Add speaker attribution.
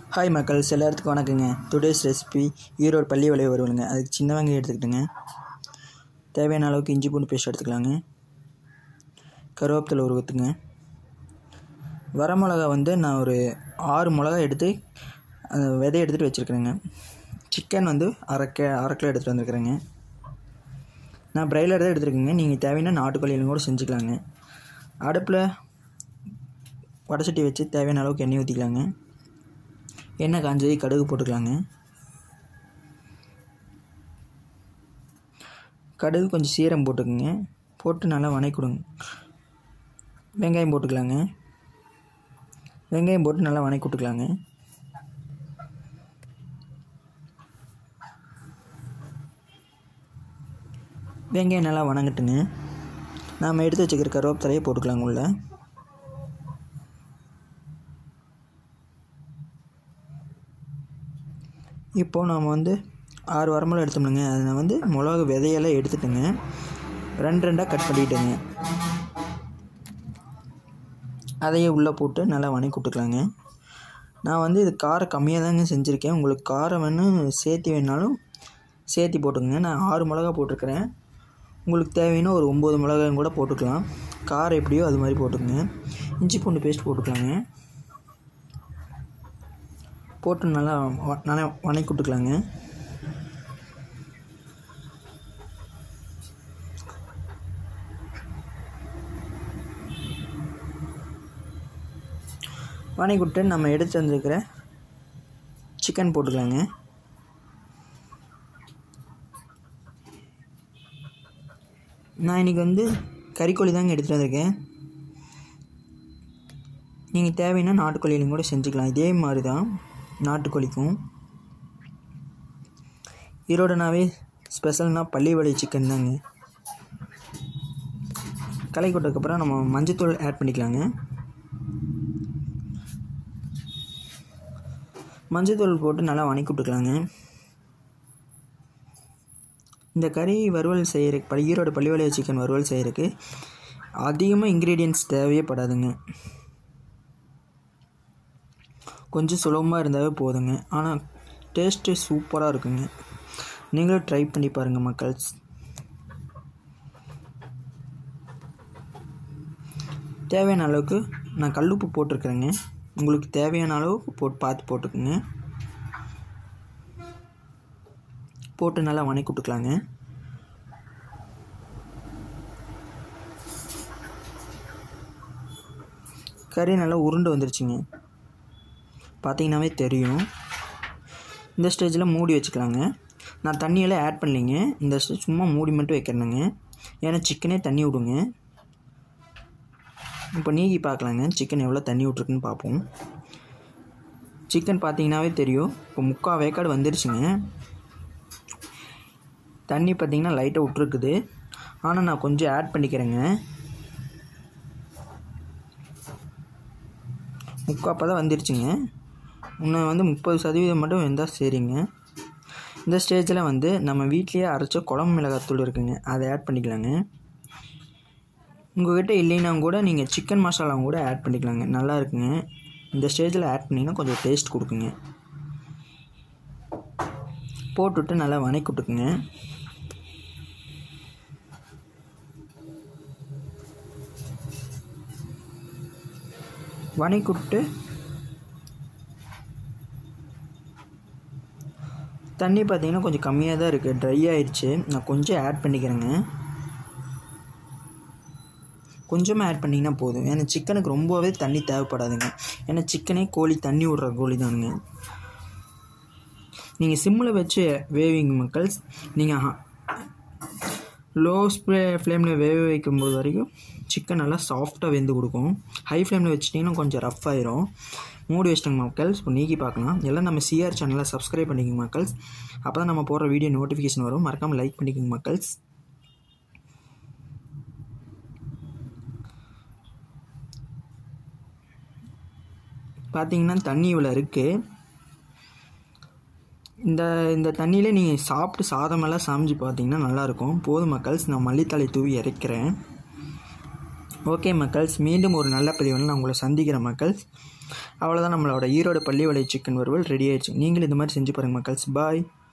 Speaker 1: hi மக்கள்ஸ் எல்லாத்துக்கும் வணக்கங்க today's recipe Erode பள்ளி வளைய வருவலுங்க அதுக்கு சின்ன வெங்காயம் எடுத்துக்கிட்டுங்க தேவையான அளவுக்கு இஞ்சி பூண்டு பேஸ்ட் எடுத்துக்கலாங்க கருவேப்பிலை ஒரு கொத்துங்க வரமிளகா வந்து நான் ஒரு ஆறு மிளகா எடுத்து அந்த விதைய எடுத்துகிட்டு வச்சுருக்குறேங்க சிக்கன் வந்து அரை கே அரை கிலோ எடுத்துகிட்டு வந்திருக்கிறேங்க நான் பிரைலர் தான் எடுத்துருக்கேங்க நீங்கள் தேவையான நாட்டுக்கோழியிலும் கூட செஞ்சுக்கலாங்க அடுப்பில் வடசட்டி வச்சு தேவையான அளவுக்கு எண்ணெய் ஊற்றிக்கலாங்க எண்ணெய் காஞ்சது கடுகு போட்டுக்கலாங்க கடுகு கொஞ்சம் சீரம் போட்டுக்குங்க போட்டு நல்லா வணக்கிடுங்க வெங்காயம் போட்டுக்கலாங்க வெங்காயம் போட்டு நல்லா வணக்கி விட்டுக்கலாங்க வெங்காயம் நல்லா வணங்கட்டுங்க நாம் எடுத்து வச்சுக்கிற கருவேப்பிலையை போட்டுக்கலாங்க உள்ள இப்போது நாம் வந்து ஆறு வரமிளகா எடுத்தோம்னுங்க அதை வந்து மிளகு விதையெல்லாம் எடுத்துட்டுங்க ரெண்டு ரெண்டாக கட் பண்ணிவிட்டுங்க அதையே உள்ளே போட்டு நல்லா வணக்கி விட்டுக்கலாங்க நான் வந்து இது காரம் கம்மியாக தாங்க செஞ்சுருக்கேன் உங்களுக்கு காரம் வேணும் சேர்த்து வேணாலும் சேர்த்தி போட்டுக்கோங்க நான் ஆறு மிளகா போட்டிருக்கிறேன் உங்களுக்கு தேவைன்னா ஒரு ஒம்பது மிளகாயும் கூட போட்டுக்கலாம் காரம் எப்படியோ அது மாதிரி போட்டுக்கோங்க இஞ்சி பூண்டு பேஸ்ட் போட்டுக்கலாங்க போட்டு நல்லா வ- நல்லா வணக்கி விட்டுக்கலாங்க வணக்கி விட்டு நம்ம எடுத்து வந்திருக்கிற சிக்கன் போட்டுக்கலாங்க நான் இன்றைக்கி வந்து கறிக்கோழி தாங்க எடுத்துகிட்டு வந்திருக்கேன் நீங்கள் தேவைன்னா நாட்டுக்கோழியிலும் கூட செஞ்சுக்கலாம் இதே மாதிரி தான் நாட்டுக்கோழிக்கும் ஈரோடுனாவே ஸ்பெஷல்னால் பள்ளிவடை சிக்கன் தாங்க களை கொட்டதுக்கப்புறம் நம்ம மஞ்சத்தூள் ஆட் பண்ணிக்கலாங்க மஞ்சத்தூள் போட்டு நல்லா வணக்கி விட்டுக்கலாங்க இந்த கறி வறுவல் செய்கிறக்கு பள்ளி ஈரோடு பள்ளிவளைய சிக்கன் வறுவல் செய்கிறதுக்கு அதிகமாக இன்க்ரீடியன்ட்ஸ் தேவையே படாதுங்க கொஞ்சம் சுலபமாக இருந்தாவே போதுங்க ஆனால் டேஸ்ட்டு சூப்பராக இருக்குங்க நீங்களும் ட்ரை பண்ணி பாருங்கள் மக்கள்ஸ் தேவையான அளவுக்கு நான் கல்லுப்பு போட்டிருக்கிறேங்க உங்களுக்கு தேவையான அளவுக்கு போட்டு பார்த்து போட்டுக்குங்க போட்டு நல்லா வணக்கி விட்டுக்கலாங்க கறி நல்லா உருண்டு வந்துருச்சுங்க பார்த்தீங்கன்னாவே தெரியும் இந்த ஸ்டேஜில் மூடி வச்சுக்கலாங்க நான் தண்ணியெல்லாம் ஆட் பண்ணலைங்க இந்த ஸ்டேஜ் சும்மா மூடி மட்டும் வைக்கிறேனுங்க ஏன்னா சிக்கனே தண்ணி விடுங்க இப்போ நீக்கி பார்க்கலாங்க சிக்கன் எவ்வளோ தண்ணி விட்ருக்குன்னு பார்ப்போம் சிக்கன் பார்த்தீங்கன்னாவே தெரியும் இப்போ முக்கால் வேக்காடு வந்துருச்சுங்க தண்ணி பார்த்தீங்கன்னா லைட்டாக விட்ருக்குது ஆனால் நான் கொஞ்சம் ஆட் பண்ணிக்கிறேங்க முக்காப்போ தான் வந்துருச்சுங்க இன்னும் வந்து முப்பது சதவீதம் மட்டும் வெந்தால் சரிங்க இந்த ஸ்டேஜில் வந்து நம்ம வீட்லேயே அரைச்ச குழம்பு மிளகாத்தூள் இருக்குங்க அதை ஆட் பண்ணிக்கலாங்க உங்கள்கிட்ட இல்லைன்னா கூட நீங்கள் சிக்கன் மசாலாவும் கூட ஆட் பண்ணிக்கலாங்க நல்லா இருக்குங்க இந்த ஸ்டேஜில் ஆட் பண்ணிங்கன்னா கொஞ்சம் டேஸ்ட் கொடுக்குங்க போட்டுவிட்டு நல்லா வணக்கி விட்டுக்குங்க வணக்கி விட்டு தண்ணி பார்த்தீங்கன்னா கொஞ்சம் கம்மியாக தான் இருக்குது ட்ரை ஆயிடுச்சு நான் கொஞ்சம் ஆட் பண்ணிக்கிறேங்க கொஞ்சமாக ஆட் பண்ணிங்கன்னா போதும் ஏன்னா சிக்கனுக்கு ரொம்பவே தண்ணி தேவைப்படாதுங்க ஏன்னா சிக்கனே கோழி தண்ணி விடுற கோழி தானுங்க நீங்கள் சிம்மில் வச்சு வேவிங்க மக்கள்ஸ் நீங்கள் லோ ஸ்ப்ளே ஃப்ளேமில் வேக வைக்கும்போது வரைக்கும் சிக்கன் நல்லா சாஃப்டாக வெந்து கொடுக்கும் ஹை ஃப்ளேமில் வச்சிட்டிங்கன்னா கொஞ்சம் ரஃப் ஆயிரும் மூடி வச்சிட்டோங்க மக்கள்ஸ் இப்போ நீக்கி பார்க்கலாம் எல்லாம் நம்ம சிஆர் சேனலை சப்ஸ்கிரைப் பண்ணிக்கோங்க மக்கள்ஸ் அப்போ தான் நம்ம போடுற வீடியோ நோட்டிஃபிகேஷன் வரும் மறக்காமல் லைக் பண்ணிக்கோங்க மக்கள்ஸ் பார்த்தீங்கன்னா தண்ணி இவ்வளோ இருக்குது இந்த இந்த தண்ணியில் நீங்கள் சாப்பிட்டு சாதமெல்லாம் சமைச்சு பார்த்தீங்கன்னா நல்லாயிருக்கும் போதும் மக்கள்ஸ் நான் மல்லித்தலை தூவி இறக்கிறேன் ஓகே மக்கள்ஸ் மீண்டும் ஒரு நல்ல பதிவில் நான் உங்களை சந்திக்கிறேன் மக்கள்ஸ் அவ்வளோதான் நம்மளோட ஈரோடு பள்ளி வலை சிக்கன் வறுவல் ரெடி ஆயிடுச்சு நீங்களும் இந்த மாதிரி செஞ்சு பாருங்கள் மக்கள்ஸ் பாய்